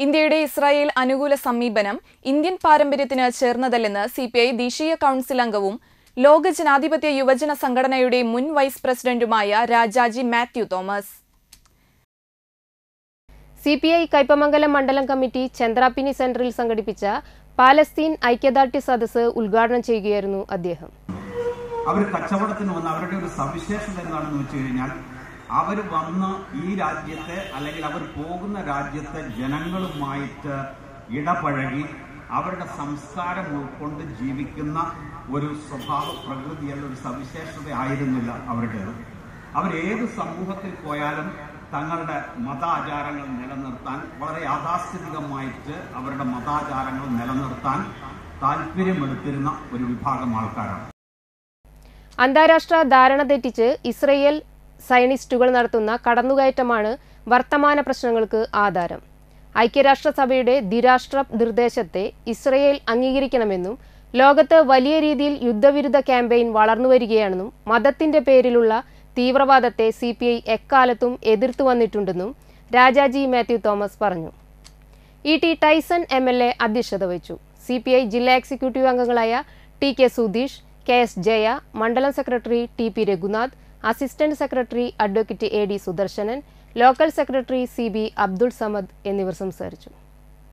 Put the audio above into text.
ഇന്ത്യയുടെ ഇസ്രായേൽ അനുകൂല സമീപനം ഇന്ത്യൻ പാരമ്പര്യത്തിന് ചേർന്നതല്ലെന്ന് സി പി ഐ ദേശീയ കൌൺസിൽ അംഗവും ലോക ജനാധിപത്യ യുവജന സംഘടനയുടെ മുൻ വൈസ് പ്രസിഡന്റുമായ Rajaji Mathew Thomas C P I Kaipamangalam മണ്ഡലം കമ്മിറ്റി ചന്ദ്രാപ്പിനി സെന്ററിൽ സംഘടിപ്പിച്ച പാലസ്തീൻ ഐക്യദാർഢ്യ സദസ്സ് ഉദ്ഘാടനം ചെയ്യുകയായിരുന്നു അദ്ദേഹം അവർ കച്ചവടത്തിന് വന്ന അവരുടെ ഒരു സവിശേഷത എന്താണെന്ന് വെച്ച് കഴിഞ്ഞാൽ അവർ വന്ന് ഈ രാജ്യത്തെ അല്ലെങ്കിൽ അവർ പോകുന്ന രാജ്യത്തെ ജനങ്ങളുമായിട്ട് ഇടപഴകി അവരുടെ സംസ്കാരം ഉൾക്കൊണ്ട് ജീവിക്കുന്ന ഒരു സ്വഭാവ പ്രകൃതിയുള്ള ഒരു സവിശേഷത ആയിരുന്നില്ല അവരുടേത് അവരേത് സമൂഹത്തിൽ പോയാലും തങ്ങളുടെ മതാചാരങ്ങൾ നിലനിർത്താൻ വളരെ യാഥാസ്ഥിതികമായിട്ട് അവരുടെ മതാചാരങ്ങൾ നിലനിർത്താൻ താല്പര്യമെടുത്തിരുന്ന ഒരു വിഭാഗം ആൾക്കാരാണ് അന്താരാഷ്ട്ര ധാരണ തെറ്റിച്ച് ഇസ്രയേൽ സയനിസ്റ്റുകൾ നടത്തുന്ന കടന്നുകയറ്റമാണ് വർത്തമാന പ്രശ്നങ്ങൾക്ക് ആധാരം ഐക്യരാഷ്ട്രസഭയുടെ ദ്വിരാഷ്ട്ര നിർദ്ദേശത്തെ ഇസ്രയേൽ അംഗീകരിക്കണമെന്നും ലോകത്ത് വലിയ രീതിയിൽ യുദ്ധവിരുദ്ധ ക്യാമ്പയിൻ വളർന്നുവരികയാണെന്നും മതത്തിന്റെ പേരിലുള്ള തീവ്രവാദത്തെ സി പി ഐ എക്കാലത്തും എതിർത്തു വന്നിട്ടുണ്ടെന്നും രാജാജി മാത്യു തോമസ് പറഞ്ഞു E T Tyson M L A അധ്യക്ഷത വഹിച്ചു സി പി ഐ ജില്ലാ എക്സിക്യൂട്ടീവ് അംഗങ്ങളായ T K Sudheesh K S Jaya മണ്ഡലം secretary T P Raghunath assistant secretary advocate A D Sudarsanan local secretary C B Abdul Samad എന്നിവർ സംസാരിച്ചു